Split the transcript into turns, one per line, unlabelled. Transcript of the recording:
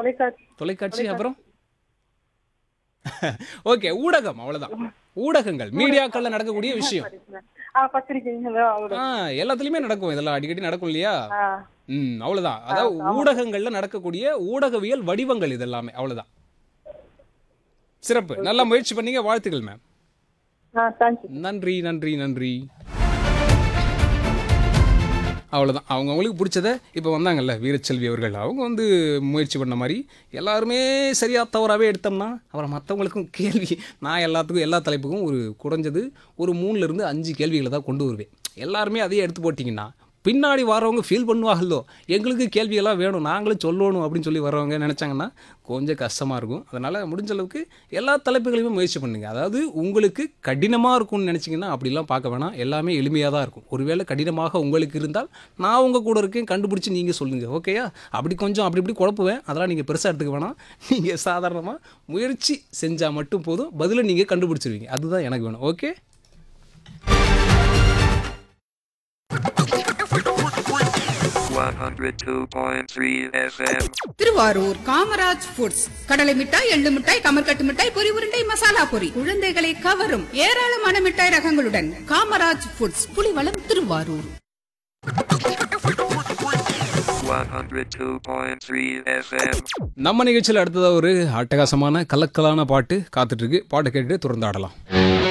தொலைக்காட்சி
தொலைக்காட்சி அப்புறம் ஓகே ஊடகம் அவ்வளவுதான் ஊடகங்கள் மீடியாக்கள்ல நடக்கக்கூடிய விஷயம்
ஆ பத்திரிக்கைங்க அவ்வளோ
ஆ எல்லாத்துலயுமே நடக்கும் இதெல்லாம் அடிக்கடி நடக்கும் இல்லையா
ஆ
ம் அவ்வளவுதான் அதாவது ஊடகங்கள்ல நடக்கக்கூடிய ஊடகவியல் வடிவங்கள் இது எல்லாமே அவ்வளவுதான் சிறப்பு நல்லா முயற்சி பண்ணீங்க வாழ்த்துக்கள் மேம்
ஆ தேங்க்யூ
நன்றி நன்றி நன்றி அவ்வளோதான் அவங்கவுங்களுக்கு பிடிச்சத இப்போ வந்தாங்கல்ல வீரச்செல்வி அவர்கள் அவங்க வந்து முயற்சி பண்ண மாதிரி எல்லாருமே சரியா தவறாகவே எடுத்தோம்னா அப்புறம் மற்றவங்களுக்கும் கேள்வி நான் எல்லாத்துக்கும் எல்லா தலைப்புக்கும் ஒரு குறைஞ்சது ஒரு மூணுலேருந்து அஞ்சு கேள்விகளை தான் கொண்டு வருவேன் எல்லாருமே அதையே எடுத்து போட்டிங்கன்னா பின்னாடி வரவங்க ஃபீல் பண்ணுவாங்களோ எங்களுக்கு கேள்வியெல்லாம் வேணும் நாங்களும் சொல்லணும் அப்படின்னு சொல்லி வரவங்க நினச்சாங்கன்னா கொஞ்சம் கஷ்டமாக இருக்கும் அதனால் முடிஞ்ச அளவுக்கு எல்லா தலைப்புகளையுமே முயற்சி பண்ணுங்கள் அதாவது உங்களுக்கு கடினமாக இருக்கும்னு நினச்சிங்கன்னா அப்படிலாம் பார்க்க வேணாம் எல்லாமே எளிமையாக தான் இருக்கும் ஒருவேளை கடினமாக உங்களுக்கு இருந்தால் நான் உங்கள் கூட இருக்கேன் கண்டுபிடிச்சி நீங்கள் சொல்லுங்கள் ஓகேயா அப்படி கொஞ்சம் அப்படி இப்படி குழப்புவேன் அதெல்லாம் நீங்கள் பெருசாக எடுத்துக்க வேணாம் நீங்கள் சாதாரணமாக முயற்சி செஞ்சால் மட்டும் போதும் பதிலை நீங்கள் கண்டுபிடிச்சிருவீங்க அதுதான் எனக்கு வேணும் okay
One hundred two point three FM.
Thiruvarur Kamaraj foods கடலை மிட்டாய் எள்ளு மிட்டாய் கமர்கட்டு மிட்டாய் பொரி உருண்டை மசாலா பொரி குழந்தைகளை கவரும் ஏராளமான மிட்டாய் ரகங்களுடன் Kamaraj foods Pulivalam Thiruvarur
One hundred two point three FM.
நம்ம நிகழ்ச்சியில் அடுத்ததாக ஒரு அட்டகாசமான கலக்கலான பாட்டு காத்துட்ருக்கு பாட்டை கேட்டுட்டு தொடர்ந்து ஆடலாம்